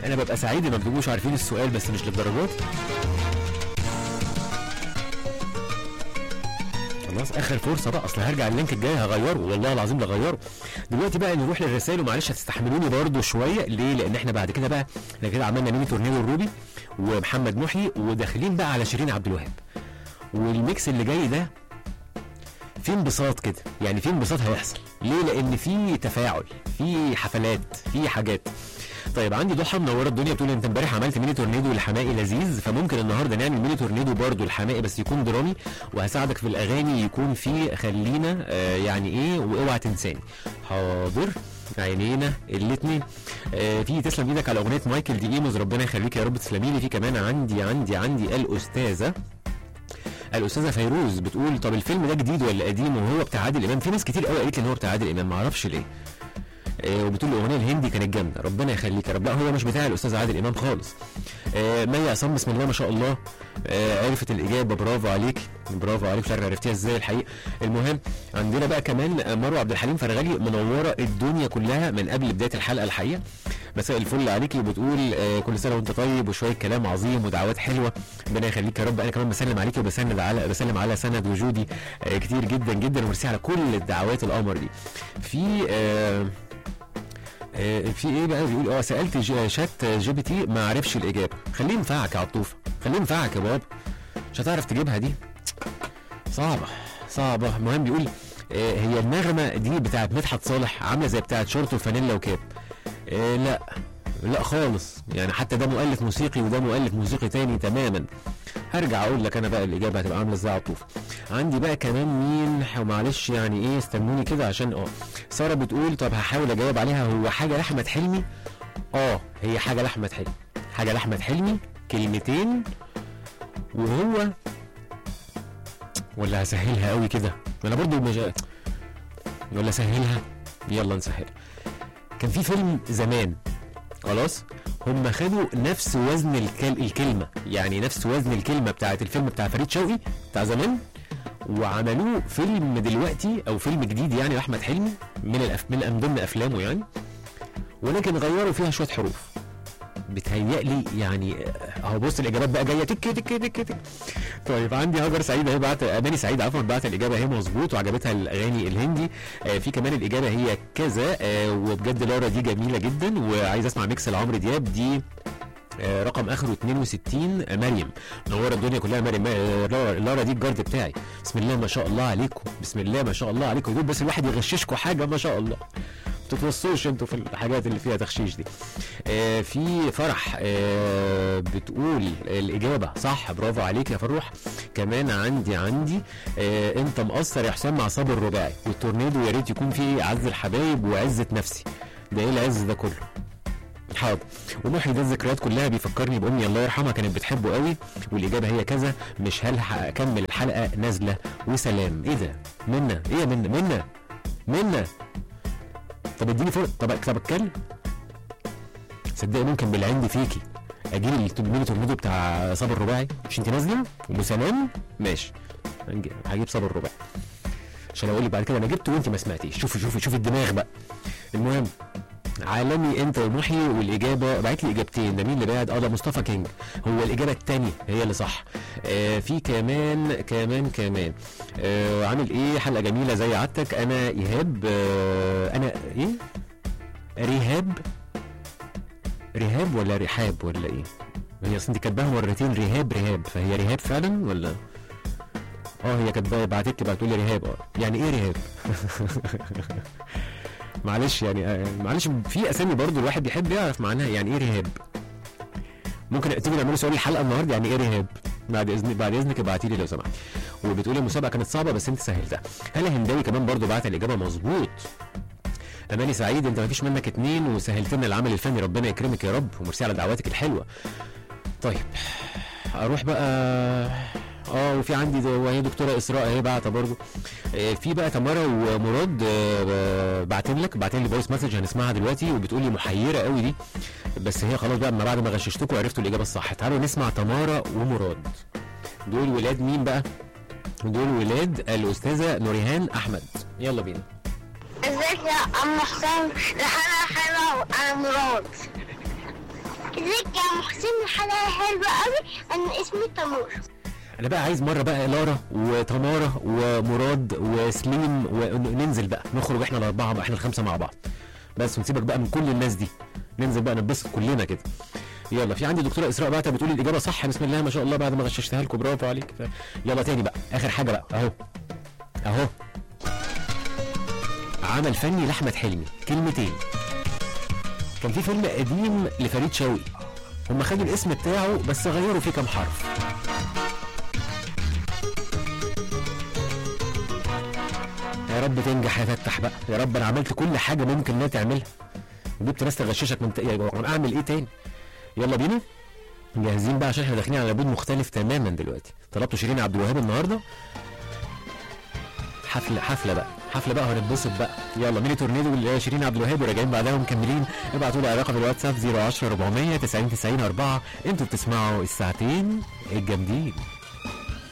انا ببقى سعيد لما بتبقوش عارفين السؤال بس مش للدرجات خلاص اخر فرصه بقى اصل هرجع اللينك الجاي هغيره والله العظيم لغيره دلوقتي بقى نروح للرسائل ومعلش هتستحملوني برضو شويه ليه لان احنا بعد كده بقى احنا كده عملنا ميني تورنيدو الروبي ومحمد محي وداخلين بقى على شيرين عبد الوهاب والميكس اللي جاي ده في انبساط كده يعني في انبساط هيحصل ليه لان في تفاعل في حفلات في حاجات طيب عندي ضحى منوره الدنيا بتقول انت امبارح عملت ميني تورنيدو لحمائي لذيذ فممكن النهارده نعمل ميني تورنيدو برضو لحمائي بس يكون درامي وهساعدك في الاغاني يكون في خلينا آه يعني ايه واوعى تنساني حاضر عينينا الاثنين آه في تسلم ايدك على اغنيه مايكل دي ايموز ربنا يخليك يا رب تسلمي لي في كمان عندي عندي عندي الاستاذه الاستاذه فيروز بتقول طب الفيلم ده جديد ولا قديم وهو بتاع عادل امام في ناس كتير قوي قالت لي ان هو بتاع عادل امام ما اعرفش ليه آه، وبتقول الاغنيه الهندي كانت جامده ربنا يخليك يا رب لا هو مش بتاع الاستاذ عادل امام خالص آه، مي عصام بسم الله ما شاء الله آه، عرفت الاجابه برافو عليك برافو عليك مش عارف عرفتيها ازاي الحقيقه المهم عندنا بقى كمان آه، مروه عبد الحليم فرغلي منوره الدنيا كلها من قبل بدايه الحلقه الحقيقه مساء الفل عليكي وبتقول آه، كل سنه وانت طيب وشويه كلام عظيم ودعوات حلوه ربنا يخليك يا رب انا كمان بسلم عليكي وبسند على بسلم على سند وجودي آه، كتير جدا جدا وميرسي على كل الدعوات القمر دي في آه آه، في ايه بقى بيقول اه سالت ج- شات جي بي تي ما عرفش الاجابه خليه ينفعك يا عطوفه خليه ينفعك يا بابا مش هتعرف تجيبها دي صعبه صعبه المهم بيقول آه، هي النغمه دي بتاعت مدحت صالح عامله زي بتاعت شورت وفانيلا وكاب آه، لا لا خالص يعني حتى ده مؤلف موسيقي وده مؤلف موسيقي تاني تماما هرجع اقول لك انا بقى الاجابه هتبقى عامله ازاي على الطوف عندي بقى كمان مين ومعلش يعني ايه استنوني كده عشان اه ساره بتقول طب هحاول اجاوب عليها هو حاجه لاحمد حلمي اه هي حاجه لاحمد حلمي حاجه لاحمد حلمي كلمتين وهو ولا هسهلها قوي كده ما انا برضو مش ولا سهلها يلا نسهلها كان في فيلم زمان خلاص هم خدوا نفس وزن الكل... الكلمه يعني نفس وزن الكلمه بتاعت الفيلم بتاع فريد شوقي بتاع زمان وعملوه فيلم دلوقتي او فيلم جديد يعني لاحمد حلمي من الأف... من من ضمن افلامه يعني ولكن غيروا فيها شويه حروف بتهيألي يعني اهو بص الاجابات بقى جايه تك تك تك تك طيب عندي هاجر سعيد اهي بعت اماني سعيد عفوا بعت الاجابه اهي مظبوط وعجبتها الاغاني الهندي آه في كمان الاجابه هي كذا آه وبجد لارا دي جميله جدا وعايز اسمع ميكس لعمرو دياب دي آه، رقم اخره 62 آه، مريم منوره الدنيا كلها مريم آه، لارا لارا دي الجارد بتاعي بسم الله ما شاء الله عليكم بسم الله ما شاء الله عليكم يقول بس الواحد يغششكم حاجه ما شاء الله ما تتوصوش انتوا في الحاجات اللي فيها تغشيش دي آه في فرح آه بتقول الاجابه صح برافو عليك يا فروح كمان عندي عندي آه انت مقصر يا حسام مع صابر الرباعي والتورنيدو يا ريت يكون فيه عز الحبايب وعزه نفسي ده ايه العز ده كله حاضر ومحي ده الذكريات كلها بيفكرني بامي الله يرحمها كانت بتحبه قوي والاجابه هي كذا مش هلحق اكمل الحلقه نازله وسلام ايه ده منا ايه يا منا منا منا طب اديني فرق طب طب اتكلم صدقني ممكن باللي عندي فيكي اجيب التورنيدو تورنيدو بتاع صابر الرباعي مش انت نازله وسلام ماشي هنجي- هجيب صابر الرباعي عشان اقول لك بعد كده انا جبته وانت ما سمعتيش شوفي شوفي شوفي الدماغ بقى المهم عالمي انت ومحي والاجابه بعت لي اجابتين ده مين اللي بعد اه ده مصطفى كينج هو الاجابه الثانيه هي اللي صح آه في كمان كمان كمان آه عامل ايه حلقه جميله زي عادتك انا ايهاب آه انا ايه ريهاب رهاب ولا رحاب ولا ايه هي اصل انت كاتباها مرتين رهاب رهاب فهي رهاب فعلا ولا اه هي كاتباها بعتت لي بتقول لي رهاب اه يعني ايه رهاب معلش يعني آه، معلش في اسامي برضو الواحد بيحب يعرف معناها يعني ايه رهاب ممكن تيجي نعمله سؤال الحلقه النهارده يعني ايه رهاب بعد اذن بعد اذنك ابعتي لي لو سمحت وبتقولي المسابقه كانت صعبه بس انت سهلتها هلا هنداوي كمان برضو بعت الاجابه مظبوط اماني سعيد انت مفيش منك اتنين وسهلت لنا العمل الفني ربنا يكرمك يا رب وميرسي على دعواتك الحلوه طيب اروح بقى اه وفي عندي ده- وهي دكتوره اسراء اهي بعتها برضو آه، في بقى تمارا ومراد آه، بعتين لك بعتين لي فويس مسج هنسمعها دلوقتي وبتقول لي محيره قوي دي بس هي خلاص بقى ما بعد ما غششتكم عرفتوا الاجابه الصح تعالوا نسمع تمارا ومراد دول ولاد مين بقى دول ولاد الاستاذه نوريهان احمد يلا بينا ازيك يا عم حسام الحلقة حلوة انا مراد ازيك يا محسن الحلقة حلوة قوي انا اسمي تمور انا بقى عايز مره بقى لارا وتمارا ومراد وسليم وننزل بقى نخرج احنا الاربعه بقى احنا الخمسه مع بعض بس ونسيبك بقى من كل الناس دي ننزل بقى نتبسط كلنا كده يلا في عندي دكتوره اسراء بعتها بتقول الاجابه صح بسم الله ما شاء الله بعد ما غششتها لكم برافو عليك ف... يلا تاني بقى اخر حاجه بقى اهو اهو عمل فني لاحمد حلمي كلمتين كان في فيلم قديم لفريد شوقي هم خدوا الاسم بتاعه بس غيروا فيه كام حرف يا رب تنجح يا فتح بقى يا رب انا عملت كل حاجه ممكن انها تعملها وجبت ناس تغششك من يا جماعه اعمل ايه تاني يلا بينا جاهزين بقى عشان احنا داخلين على بود مختلف تماما دلوقتي طلبتوا شيرين عبد الوهاب النهارده حفله حفله بقى حفله بقى هنتبسط بقى يلا ميني تورنيدو اللي هي شيرين عبد الوهاب وراجعين بعدها مكملين ابعتوا لي على رقم الواتساب 010 400 90 90 4 انتوا بتسمعوا الساعتين الجامدين